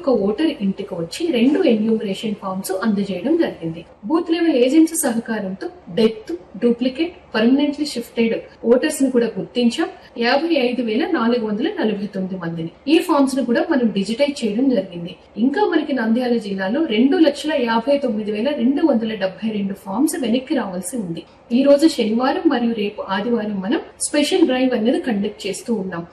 ఒక్క ఓటర్ ఇంటికి వచ్చి రెండు ఎన్యూమరేషన్ ఫామ్స్ అందజేయడం జరిగింది బూత్ లెవెల్ ఏజెంట్స్ సహకారంతో death duplicate permanently shifted voters ని కూడా గుర్తించాం యాభై ఐదు వేల నాలుగు వందల నలభై తొమ్మిది మందిని ఈ ఫామ్స్ ను కూడా మనం డిజిటైజ్ చేయడం జరిగింది ఇంకా మనకి నంద్యాల జిల్లాలో రెండు లక్షల యాభై తొమ్మిది వేల రెండు వందల డెబ్బై రెండు ఫామ్స్ వెనక్కి రావాల్సి ఉంది ఈ రోజు శనివారం మరియు రేపు ఆదివారం మనం స్పెషల్ డ్రైవ్ అనేది కండక్ట్ చేస్తూ ఉన్నాం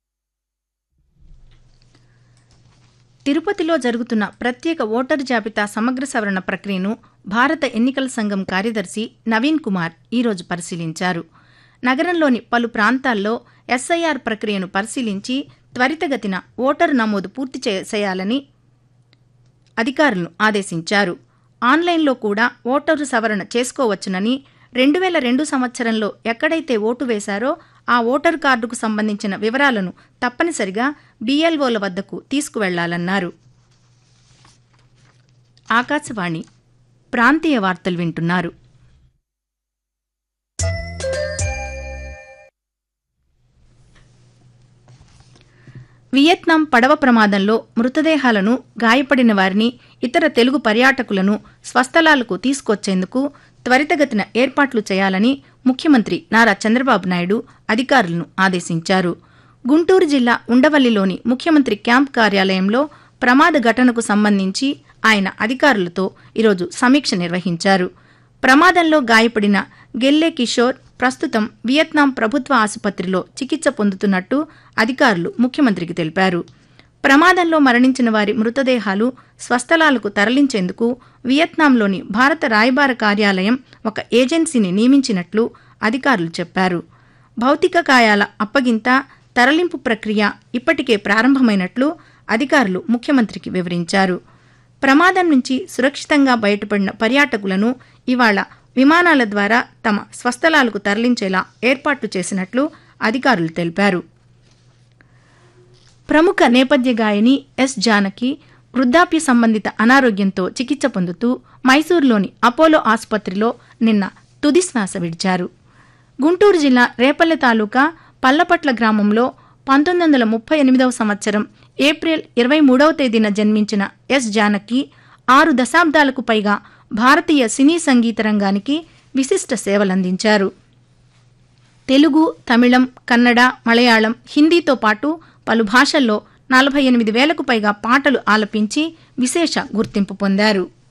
తిరుపతిలో జరుగుతున్న ప్రత్యేక ఓటరు జాబితా సమగ్ర సవరణ ప్రక్రియను భారత ఎన్నికల సంఘం కార్యదర్శి నవీన్ కుమార్ ఈరోజు పరిశీలించారు నగరంలోని పలు ప్రాంతాల్లో ఎస్ఐఆర్ ప్రక్రియను పరిశీలించి త్వరితగతిన ఓటరు నమోదు పూర్తి చేయాలని అధికారులను ఆదేశించారు ఆన్లైన్లో కూడా ఓటరు సవరణ చేసుకోవచ్చునని రెండు వేల రెండు సంవత్సరంలో ఎక్కడైతే ఓటు వేశారో ఆ ఓటరు కార్డుకు సంబంధించిన వివరాలను తప్పనిసరిగా బీఎల్ఓల వద్దకు తీసుకువెళ్లాలన్నారు ఆకాశవాణి ప్రాంతీయ వార్తలు వింటున్నారు వియత్నాం పడవ ప్రమాదంలో మృతదేహాలను గాయపడిన వారిని ఇతర తెలుగు పర్యాటకులను స్వస్థలాలకు తీసుకొచ్చేందుకు త్వరితగతిన ఏర్పాట్లు చేయాలని ముఖ్యమంత్రి నారా చంద్రబాబు నాయుడు అధికారులను ఆదేశించారు గుంటూరు జిల్లా ఉండవల్లిలోని ముఖ్యమంత్రి క్యాంప్ కార్యాలయంలో ప్రమాద ఘటనకు సంబంధించి ఆయన అధికారులతో ఈరోజు సమీక్ష నిర్వహించారు ప్రమాదంలో గాయపడిన గెల్లే కిషోర్ ప్రస్తుతం వియత్నాం ప్రభుత్వ ఆసుపత్రిలో చికిత్స పొందుతున్నట్టు అధికారులు ముఖ్యమంత్రికి తెలిపారు ప్రమాదంలో మరణించిన వారి మృతదేహాలు స్వస్థలాలకు తరలించేందుకు వియత్నాంలోని భారత రాయబార కార్యాలయం ఒక ఏజెన్సీని నియమించినట్లు అధికారులు చెప్పారు భౌతిక కాయాల అప్పగింత తరలింపు ప్రక్రియ ఇప్పటికే ప్రారంభమైనట్లు అధికారులు ముఖ్యమంత్రికి వివరించారు ప్రమాదం నుంచి సురక్షితంగా బయటపడిన పర్యాటకులను ఇవాళ విమానాల ద్వారా తమ స్వస్థలాలకు తరలించేలా ఏర్పాట్లు చేసినట్లు అధికారులు తెలిపారు ప్రముఖ నేపథ్య గాయని ఎస్ జానకి వృద్ధాప్య సంబంధిత అనారోగ్యంతో చికిత్స పొందుతూ మైసూరులోని అపోలో ఆసుపత్రిలో నిన్న తుది శ్వాస విడిచారు గుంటూరు జిల్లా రేపల్లె తాలూకా పల్లపట్ల గ్రామంలో పంతొమ్మిది వందల ముప్పై ఎనిమిదవ సంవత్సరం ఏప్రిల్ ఇరవై మూడవ తేదీన జన్మించిన ఎస్ జానకి ఆరు దశాబ్దాలకు పైగా భారతీయ సినీ సంగీత రంగానికి విశిష్ట సేవలందించారు తెలుగు తమిళం కన్నడ మలయాళం హిందీతో పాటు పలు భాషల్లో నలభై ఎనిమిది వేలకు పైగా పాటలు ఆలపించి విశేష గుర్తింపు పొందారు